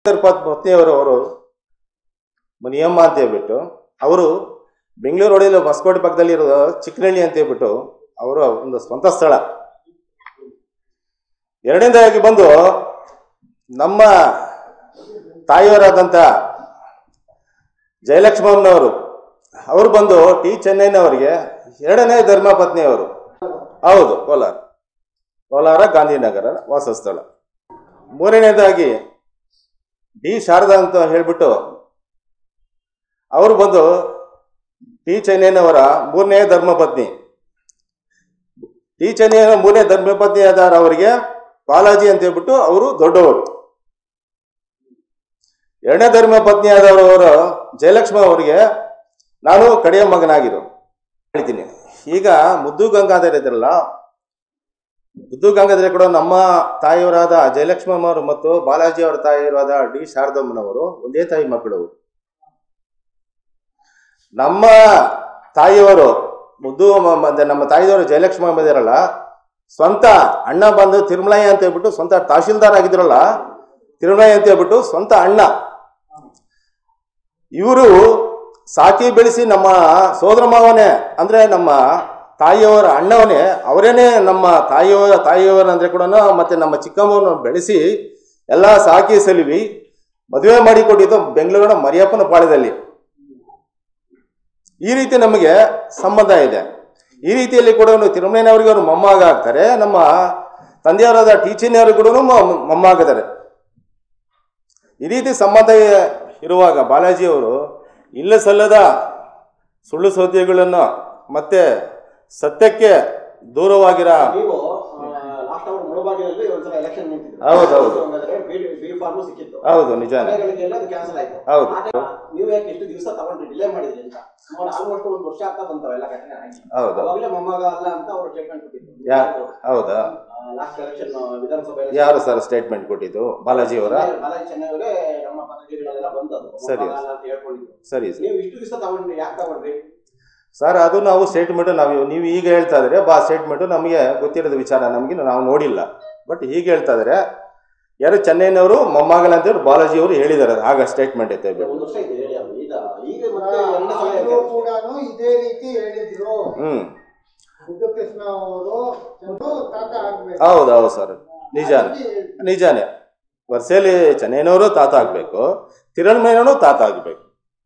ಪತ್ನಿಯವರು ಅವರು ಮುನಿಯಮ್ಮ ಅಂತ ಹೇಳ್ಬಿಟ್ಟು ಅವರು ಬೆಂಗಳೂರು ಹೊಡೆಯಲು ಹೊಸಕೋಟೆ ಪಕ್ಕದಲ್ಲಿ ಇರೋ ಚಿಕ್ಕನಹಳ್ಳಿ ಅಂತ ಹೇಳ್ಬಿಟ್ಟು ಅವರ ಒಂದು ಸ್ವಂತ ಸ್ಥಳ ಎರಡನೇದಾಗಿ ಬಂದು ನಮ್ಮ ತಾಯಿಯವರಾದಂಥ ಜಯಲಕ್ಷ್ಮಮ್ಮನವರು ಅವರು ಬಂದು ಟಿ ಚೆನ್ನೈನವರಿಗೆ ಎರಡನೇ ಧರ್ಮಪತ್ನಿಯವರು ಹೌದು ಕೋಲಾರ ಕೋಲಾರ ಗಾಂಧಿನಗರ ವಾಸಸ್ಥಳ ಮೂರನೇದಾಗಿ ಡಿ ಶಾರದಾ ಅಂತ ಹೇಳ್ಬಿಟ್ಟು ಅವರು ಬಂದು ಟಿ ಚೆನ್ನೈನವರ ಮೂರನೇ ಧರ್ಮಪತ್ನಿ ಟಿ ಚೆನ್ನೈನ ಮೂರನೇ ಧರ್ಮಪತ್ನಿ ಆದಾರ ಅವರಿಗೆ ಬಾಲಾಜಿ ಅಂತ ಹೇಳ್ಬಿಟ್ಟು ಅವರು ದೊಡ್ಡವರು ಎರಡನೇ ಧರ್ಮ ಪತ್ನಿ ಆದವರು ಅವರು ಜಯಲಕ್ಷ್ಮ ಅವರಿಗೆ ನಾನು ಕಡೆಯ ಮಗನಾಗಿರು ಹೇಳ್ತೀನಿ ಈಗ ಮುದ್ದು ಗಂಗಾಧರ ಇದ್ರಲ್ಲ ಮುದ್ದು ಗಂಗಾಧರ ಕೂಡ ನಮ್ಮ ತಾಯಿಯವರಾದ ಜಯಲಕ್ಷ್ಮಮ್ಮ ಅವರು ಮತ್ತು ಬಾಲಾಜಿ ಅವರ ತಾಯಿಯವರಾದ ಡಿ ಶಾರದಮ್ಮನವರು ಒಂದೇ ತಾಯಿ ಮಕ್ಕಳು ನಮ್ಮ ತಾಯಿಯವರು ಮುದ್ದು ಮ- ಮ- ನಮ್ಮ ತಾಯಿಯವರು ಜಯಲಕ್ಷ್ಮಮ್ಮ ಇದಾರಲ್ಲ ಸ್ವಂತ ಅಣ್ಣ ಬಂದು ತಿರುಮಲಯ್ಯ ಅಂತ ಹೇಳ್ಬಿಟ್ಟು ಸ್ವಂತ ತಹಶೀಲ್ದಾರ್ ಆಗಿದ್ರಲ್ಲ ತಿರುಮಲಯ್ಯ ಅಂತ ಹೇಳ್ಬಿಟ್ಟು ಸ್ವಂತ ಅಣ್ಣ ಇವರು ಸಾಕಿ ಬೆಳೆಸಿ ನಮ್ಮ ಸೋದರ ಮಾವನೇ ಅಂದ್ರೆ ನಮ್ಮ ತಾಯಿಯವರ ಅಣ್ಣವನೇ ಅವರೇನೆ ನಮ್ಮ ತಾಯಿಯವರ ತಾಯಿಯವರ ಅಂದ್ರೆ ಕೂಡ ಮತ್ತೆ ನಮ್ಮ ಚಿಕ್ಕಮ್ಮವನ್ನು ಬೆಳೆಸಿ ಎಲ್ಲ ಸಾಕಿ ಸಲಿವಿ ಮದುವೆ ಮಾಡಿ ಕೊಟ್ಟಿದ್ದು ಬೆಂಗಳೂರಿನ ಮರಿಯಪ್ಪನ ಪಾಳ್ಯದಲ್ಲಿ ಈ ರೀತಿ ನಮಗೆ ಸಂಬಂಧ ಇದೆ ಈ ರೀತಿಯಲ್ಲಿ ಕೂಡ ತಿರುಮಲೆನವರಿಗೆ ಅವರು ಮೊಮ್ಮಗ ಆಗ್ತಾರೆ ನಮ್ಮ ತಂದೆಯವರಾದ ಟೀಚಿನವರು ಕೂಡ ಮೊಮ್ಮ ಆಗಿದ್ದಾರೆ ಈ ರೀತಿ ಸಂಬಂಧ ಇರುವಾಗ ಬಾಲಾಜಿಯವರು ಇಲ್ಲ ಸಲ್ಲದ ಸುಳ್ಳು ಸುದ್ದಿಗಳನ್ನು ಮತ್ತೆ ಸತ್ಯಕ್ಕೆ ದೂರವಾಗಿರೋ ನೀವು ಲಾಸ್ಟ್ ಅವರ್ ಮುಳಬಾಗಿಲಲ್ಲಿ ಒಂದ್ಸಲ ಎಲೆಕ್ಷನ್ ನಿಂತಿದ್ರು ಹೌದು, ಹೌದು. ಹಂಗಾದ್ರೆ ಬಿ- ಬಿ ಫಾರ್ಮು ಸಿಕ್ಕಿತ್ತು ಹೌದು ನಿಜಾನೇ ಮನೆಗಳಿಗೆಲ್ಲ ಅದು ಕ್ಯಾನ್ಸಲ್ ಆಯ್ತು ಹೌದು. ಆ time ನೀವು ಯಾಕೆ ಇಷ್ಟು ದಿವಸ ತಗೊಂಡ್ರಿ ಡಿಲೇ ಮಾಡಿದ್ರಿ ಅಂತ ಆಲ್ಮೋಸ್ಟ್ ಒಂದು ವರ್ಷ ಆಗ್ತಾ ಬಂತಾವ ಎಲ್ಲ ಘಟನೆ ಆಗಿ ಹೌದು ಅವಾಗಲೇ ಮೊಮ್ಮಗ ಅಲ್ಲ ಅಂತ ಅವರು ಸ್ಟೇಟ್ಮೆಂಟ್ ಕೊಟ್ಟಿದ್ರು ಯಾ ಹೌದಾ ಲಾಸ್ಟ್ ಎಲೆಕ್ಷನ್ ವಿಧಾನಸಭೆ ಯಾರು ಸರ್ ಸ್ಟೇಟ್ಮೆಂಟ್ ಕೊಟ್ಟಿದ್ದು ಬಾಲಾಜಿಯವರ ಬಾಲಾಜಿ ಚೆನ್ನೈ ಅವರೇ ನಮ್ಮ ಪತ್ರಿಕೆಗಳೆಲ್ಲ ಬಂದದ್ದು ಸರಿ. ಮೊಮ್ಮಗ ಅಲ್ಲ ಅಂತ ಹೇಳ್ಕೊಂಡಿದ್ರು ಸರಿ ಸರ್ ನೀವು ಇಷ್ಟು ದಿವಸ ತಗೊಂಡ್ರಿ ಯಾಕೆ ತಗೊಂಡ್ರಿ ಸರ್ ಅದು ನಾವು ಸ್ಟೇಟ್ಮೆಂಟ್ ನಾವು ನೀವು ಈಗ ಹೇಳ್ತಾ ಇದ್ರೆ ಬಾ ಸ್ಟೇಟ್ಮೆಂಟ್ ನಮಗೆ ಗೊತ್ತಿರೋದು ವಿಚಾರ ನಮಗೆ ನಾವು ನೋಡಿಲ್ಲ ಬಟ್ ಈಗ ಹೇಳ್ತಾ ಇದ್ರೆ ಯಾರು ಚೆನ್ನೈನವರು ಮೊಮ್ಮಗಲ ಅಂತ ಹೇಳಿ ಬಾಲಾಜಿ ಅವರು ಹೇಳಿದ್ದಾರೆ ಅದು ಆಗ ಸ್ಟೇಟ್ಮೆಂಟ್ ಐತೆ ಬಿಟ್ಟು ಒಂದು ವರ್ಷ ಆಯ್ತು ಹೇಳಿ ಅವ್ರು ಈಗ ಈಗ ಮತ್ತೆ ಎರಡನೇ ಸಲ ಆದ್ರೂ ಯಾಕೆ? ಕೂಡ ಇದೇ ರೀತಿ ಹೇಳಿದ್ರು ಹ್ಮ್ ಬುದ್ಧ ಕೃಷ್ಣ ಅವರು ತಾತ ಆಗ್ಬೇಕು ಹೌದು ಹೌದು ಸರ್ ನಿಜಾನೇ ನಿಜಾನೇ ವರ್ಷದಲ್ಲಿ ಚೆನ್ನೈನವರು ತಾತ ಆಗ್ಬೇಕು ತಿರುಳ್ಮೈನವರು ತಾತ ಆಗ್ಬೇಕು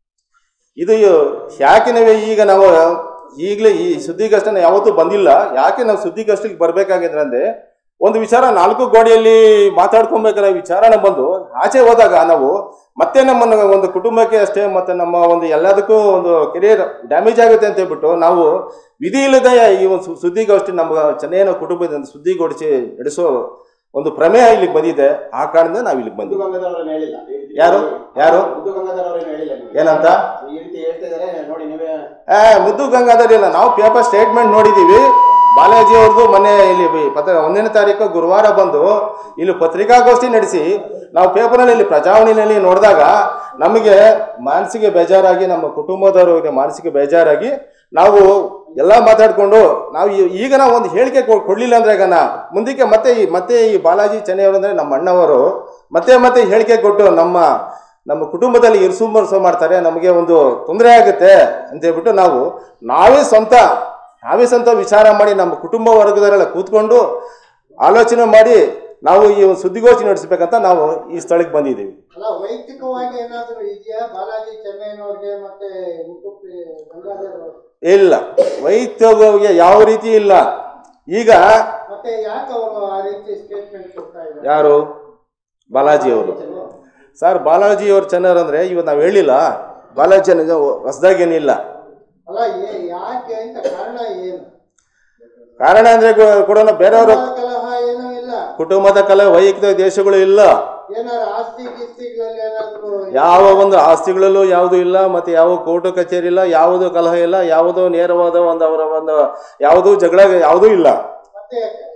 ಇದು ಯಾಕೆ ನಾವು ಈಗ ನಾವು ಈಗಲೇ ಈ ಸುದ್ದಿಗಷ್ಟನ್ನು ಯಾವತ್ತೂ ಬಂದಿಲ್ಲ ಯಾಕೆ ನಾವು ಸುದ್ದಿಗಷ್ಟಿಗೆ ಬರ್ಬೇಕಾಗಿದ್ರೆ ಅಂದ್ರೆ ಒಂದು ವಿಚಾರ ನಾಲ್ಕು ಗೋಡೆಯಲ್ಲಿ ಮಾತಾಡ್ಕೊಬೇಕಾದ್ರೆ ವಿಚಾರನ ಬಂದು ಆಚೆ ಹೋದಾಗ ನಾವು ಮತ್ತೆ ನಮ್ಮ ಒಂದು ಕುಟುಂಬಕ್ಕೆ ಅಷ್ಟೇ ಮತ್ತೆ ನಮ್ಮ ಒಂದು ಎಲ್ಲದಕ್ಕೂ ಒಂದು ಕೆರಿಯರ್ ಡ್ಯಾಮೇಜ್ ಆಗುತ್ತೆ ಅಂತ ಹೇಳ್ಬಿಟ್ಟು ನಾವು ವಿಧಿ ಇಲ್ಲದೆ ಈ ಒಂದು ಸು- ಸುದ್ದಿಗೋಷ್ಠಿ ನಮ್ಮ ಚೆನ್ನೈನ ಕುಟುಂಬದಿಂದ ಸುದ್ದಿಗೋಷ್ಠಿ ನಡೆಸೋ ಒಂದು ಪ್ರಮೇಯ ಇಲ್ಲಿಗೆ ಬಂದಿದೆ ಆ ಕಾರಣದಿಂದ ನಾವು ಇಲ್ಲಿಗೆ ಬುದ್ಧ ಬಂದಿವಿ ಗಂಗಾಧರ್ ಅವ್ರೇನು ಹೇಳಿಲ್ಲ ಈ ರೀತಿ- ಯಾರು? ಯಾರು? ಬುದ್ಧ ಗಂಗಾಧರ್ ಅವ್ರೇನು ಹೇಳಿಲ್ಲ ನಿಮ್ಗೆ? ಏನಂತ ಈ ರೀತಿ ಹೇಳ್ತಾ ಇದಾರೆ ನೋಡಿ ನೀವೇ ಏ ಮುದ್ದು ಗಂಗಾಧರ್ ಇಲ್ಲ ನಾವು ಪೇಪರ್ ಸ್ಟೇಟ್ಮೆಂಟ್ ನೋಡಿದೀವಿ ಬಾಲಾಜಿ ಅವ್ರದ್ದು ಮೊನ್ನೆ ಇಲ್ಲಿ ಬಿ- ಪತ್ರ ಒಂದನೇ ತಾರೀಕು ಗುರುವಾರ ಬಂದು ಇಲ್ಲಿ ಪತ್ರಿಕಾಗೋಷ್ಠಿ ನಡೆಸಿ ನಾವು ಪೇಪರ್ನಲ್ಲಿ ಇಲ್ಲಿ ಪ್ರಜಾವಾಣಿನಲ್ಲಿ ನೋಡಿದಾಗ ನಮಗೆ ಮಾನಸಿಕ ಬೇಜಾರಾಗಿ ನಮ್ಮ ಕುಟುಂಬದವರಿಗೆ ಮಾನಸಿಕ ಬೇಜಾರಾಗಿ ನಾವು ಎಲ್ಲ ಮಾತಾಡ್ಕೊಂಡು ನಾವು ಈ- ಈಗ ನಾವು ಒಂದು ಹೇಳಿಕೆ ಕೊ- ಕೊಡ್ಲಿಲ್ಲ ಅಂದ್ರೆ ಈಗ ನಾ ಮುಂದಕ್ಕೆ ಮತ್ತೆ ಈ ಮತ್ತೆ ಈ ಬಾಲಾಜಿ ಚೆನ್ನೈ ಅವರು ಅಂದ್ರೆ ನಮ್ಮ ಅಣ್ಣವರು ಮತ್ತೆ ಮತ್ತೆ ಹೇಳಿಕೆ ಕೊಟ್ಟು ನಮ್ಮ ನಮ್ಮ ಕುಟುಂಬದಲ್ಲಿ ಇರ್ಸುಮರ್ಸು ಮಾಡ್ತಾರೆ ನಮಗೆ ಒಂದು ತೊಂದರೆ ಆಗುತ್ತೆ ಅಂತ ಹೇಳ್ಬಿಟ್ಟು ನಾವು ನಾವೇ ಸ್ವಂತ ನಾವೇ ಸ್ವಂತ ವಿಚಾರ ಮಾಡಿ ನಮ್ಮ ಕುಟುಂಬ ವರ್ಗದವರೆಲ್ಲ ಕೂತ್ಕೊಂಡು ಆಲೋಚನೆ ಮಾಡಿ ನಾವು ಈ ಒಂದು ಸುದ್ದಿಗೋಷ್ಠಿ ನಡೆಸಬೇಕಂತ ನಾವು ಈ ಸ್ಥಳಕ್ಕೆ ಬಂದಿದ್ದೀವಿ ಅಲ್ಲ ವೈಯಕ್ತಿಕವಾಗಿ ಏನಾದ್ರು ಇದೆಯಾ ಬಾಲಾಜಿ ಚೆನ್ನೈನವ್ರಿಗೆ ಮತ್ತೆ ಮುತ್ತುಪ್ಪಿ ಗಂಗಾಧರ್ ಅವ್ರಿಗೆ? ಇಲ್ಲ ವೈದ್ಯಗೆ ಯಾವ ರೀತಿ ಇಲ್ಲ ಈಗ ಮತ್ತೆ ಯಾಕೆ ಅವರು ಆ ರೀತಿ ಸ್ಟೇಟ್ಮೆಂಟ್ ಕೊಡ್ತಾ ಇದ್ದಾರೆ ಯಾರು ಬಾಲಾಜಿ ಅವರು ಸರ್ ಬಾಲಾಜಿ ಅವ್ರು ಚೆನ್ನರ್ ಅಂದ್ರೆ ಇವತ್ತು ನಾವು ಹೇಳಿಲ್ಲ ಬಾಲಾಜಿ ಹೊಸದಾಗೇನಿಲ್ಲ ಅಲ್ಲ ಏ- ಯಾಕೆ ಅಂತ ಕಾರಣ ಏನು ಕಾರಣ ಅಂದ್ರೆ ಕೂ- ಕೂಡ ಬೇರೆಯವರು ಕಲಹ ಏನೂ ಇಲ್ಲ ಕುಟುಂಬದ ಕಲೆ ವೈಯಕ್ತಿಕ ದೇಶಗಳು ಇಲ್ಲ ಏನಾದ್ರು ಆಸ್ತಿ ಗೀಸ್ತಿಗಳಲ್ಲಿ ಏನಾದ್ರು ಯಾವ ಒಂದು ಆಸ್ತಿಗಳಲ್ಲೂ ಯಾವುದು ಇಲ್ಲ ಮತ್ತೆ ಯಾವ ಕೋರ್ಟು ಕಚೇರಿ ಇಲ್ಲ ಯಾವುದು ಕಲಹ ಇಲ್ಲ ಯಾವುದೋ ನೇರವಾದ ಒಂದು ಅವರ ಒಂದು ಯಾವುದೂ ಜಗಳ ಯಾವುದೂ ಇಲ್ಲ ಮತ್ತೆ